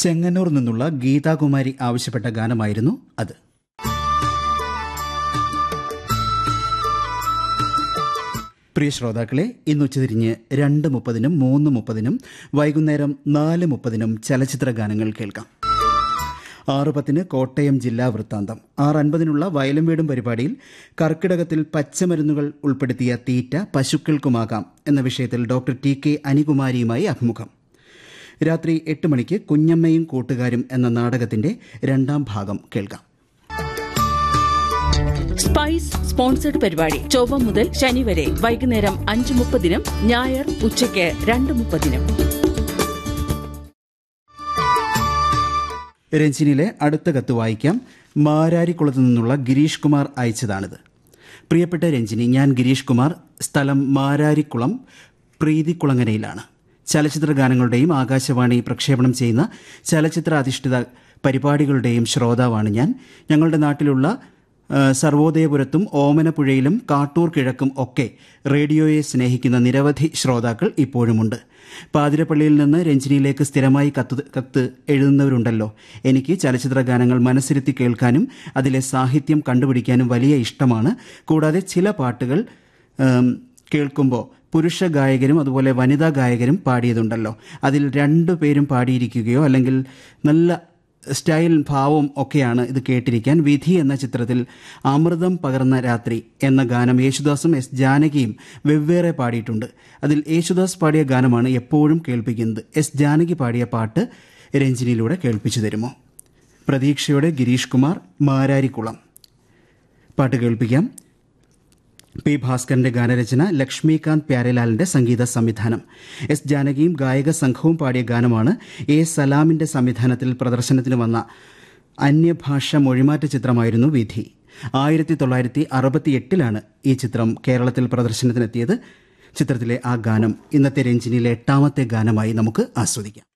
ചെങ്ങന്നൂർ നിന്നുള്ള ഗീതാകുമാരി ആവശ്യപ്പെട്ട ഗാനമായിരുന്നു അത് പ്രിയ ശ്രോതാക്കളെ ഇന്ന് ഉച്ചതിരിഞ്ഞ് രണ്ട് മുപ്പതിനും മൂന്ന് മുപ്പതിനും വൈകുന്നേരം നാല് മുപ്പതിനും ചലച്ചിത്ര ഗാനങ്ങൾ കേൾക്കാം ആറ് പത്തിന് കോട്ടയം ജില്ലാ വൃത്താന്തം ആറ് അൻപതിനുള്ള വയലും വീടും പരിപാടിയിൽ കർക്കിടകത്തിൽ പച്ചമരുന്നുകൾ ഉൾപ്പെടുത്തിയ തീറ്റ പശുക്കൾക്കുമാകാം എന്ന വിഷയത്തിൽ ഡോക്ടർ ടി കെ അനികുമാരിയുമായി അഭിമുഖം രാത്രി എട്ട് മണിക്ക് കുഞ്ഞമ്മയും കൂട്ടുകാരും എന്ന നാടകത്തിന്റെ രണ്ടാം ഭാഗം കേൾക്കാം സ്പൈസ് സ്പോൺസർഡ് പരിപാടി ചൊവ്വ മുതൽ ശനി വരെ വൈകുന്നേരം അഞ്ച് മുപ്പതിനും ഞായർ ഉച്ചയ്ക്ക് രണ്ട് മുപ്പതിനും രഞ്ജിനിയിലെ അടുത്ത കത്ത് വായിക്കാം മാരാരിക്കുളത്തു നിന്നുള്ള ഗിരീഷ് കുമാർ അയച്ചതാണിത് പ്രിയപ്പെട്ട രഞ്ജിനി ഞാൻ ഗിരീഷ് കുമാർ സ്ഥലം മാരാരിക്കുളം പ്രീതിക്കുളങ്ങരയിലാണ് ചലച്ചിത്ര ഗാനങ്ങളുടെയും ആകാശവാണി പ്രക്ഷേപണം ചെയ്യുന്ന ചലച്ചിത്ര അധിഷ്ഠിത പരിപാടികളുടെയും ശ്രോതാവാണ് ഞാൻ ഞങ്ങളുടെ നാട്ടിലുള്ള ആ, സർവോദയപുരത്തും ഓമനപ്പുഴയിലും കാട്ടൂർ കിഴക്കും ഒക്കെ റേഡിയോയെ സ്നേഹിക്കുന്ന നിരവധി ശ്രോതാക്കൾ ഇപ്പോഴുമുണ്ട് പാതിരപ്പള്ളിയിൽ നിന്ന് രഞ്ജിനിയിലേക്ക് സ്ഥിരമായി കത്ത് കത്ത് എഴുതുന്നവരുണ്ടല്ലോ എനിക്ക് ചലച്ചിത്ര ഗാനങ്ങൾ മനസ്സിരുത്തി കേൾക്കാനും അതിലെ സാഹിത്യം കണ്ടുപിടിക്കാനും വലിയ ഇഷ്ടമാണ് കൂടാതെ ചില പാട്ടുകൾ ആം, കേൾക്കുമ്പോൾ പുരുഷ ഗായകരും അതുപോലെ വനിതാ ഗായകരും പാടിയതുണ്ടല്ലോ അതിൽ രണ്ടു പേരും പാടിയിരിക്കുകയോ അല്ലെങ്കിൽ നല്ല സ്റ്റൈൽ ഭാവവും ഒക്കെയാണ് ഇത് കേട്ടിരിക്കാൻ വിധി എന്ന ചിത്രത്തിൽ അമൃതം പകർന്ന രാത്രി എന്ന ഗാനം യേശുദാസും എസ് ജാനകിയും വെവ്വേറെ പാടിയിട്ടുണ്ട് അതിൽ യേശുദാസ് പാടിയ ഗാനമാണ് എപ്പോഴും കേൾപ്പിക്കുന്നത് എസ് ജാനകി പാടിയ പാട്ട് രഞ്ജിനിയിലൂടെ കേൾപ്പിച്ചു തരുമോ പ്രതീക്ഷയോടെ ഗിരീഷ് കുമാർ മാരാരിക്കുളം പാട്ട് കേൾപ്പിക്കാം പി ഭാസ്കറിന്റെ ഗാനരചന ലക്ഷ്മികാന്ത് പ്യാരലാലിന്റെ സംഗീത സംവിധാനം എസ് ജാനകിയും ഗായക സംഘവും പാടിയ ഗാനമാണ് എ സലാമിന്റെ സംവിധാനത്തിൽ പ്രദർശനത്തിന് വന്ന അന്യഭാഷ മൊഴിമാറ്റ ചിത്രമായിരുന്നു വിധി ആയിരത്തി തൊള്ളായിരത്തി അറുപത്തി എട്ടിലാണ് ഈ ചിത്രം കേരളത്തിൽ പ്രദർശനത്തിനെത്തിയത് ചിത്രത്തിലെ ആ ഗാനം ഇന്നത്തെ രഞ്ജിനിയിലെ എട്ടാമത്തെ ഗാനമായി നമുക്ക് ആസ്വദിക്കാം